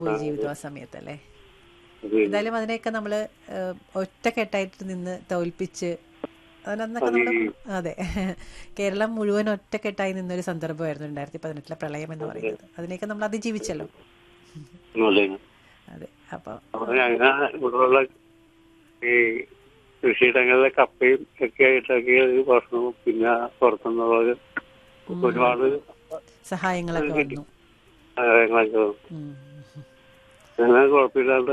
പോയി ജീവിതം ആ സമയത്തല്ലേ അത് എന്തായാലും അതിനെയൊക്കെ നമ്മള് ഏഹ്, ഒറ്റക്കെട്ടായിട്ട് നിന്ന് തോൽപ്പിച്ച് അതിനന്നൊക്കെ നമ്മുടെ അതെ കേരളം മുഴുവൻ ഒറ്റക്കെട്ടായി നിന്നൊരു സന്ദർഭമായിരുന്നു രണ്ടായിരത്തി പതിനെട്ടിലെ പ്രളയം എന്ന് പറയുന്നത് അതിനെയൊക്കെ നമ്മൾ അതിജീവിച്ചല്ലോ അതെ അതെ അപ്പൊ അപ്പൊ ഞങ്ങൾ ഇവിടെയുള്ള ഈ കൃഷിയിടങ്ങളിലെ കപ്പയും ഒക്കെ ആയിട്ടൊക്കെ ഒരു ഭക്ഷണവും പിന്നെ പുറത്തുനിന്നുള്ളത് ഒരുപാട് സഹായങ്ങളൊക്കെ വന്നു സഹായങ്ങളൊക്കെ ഉം. അങ്ങനെ കുഴപ്പമില്ലാണ്ട്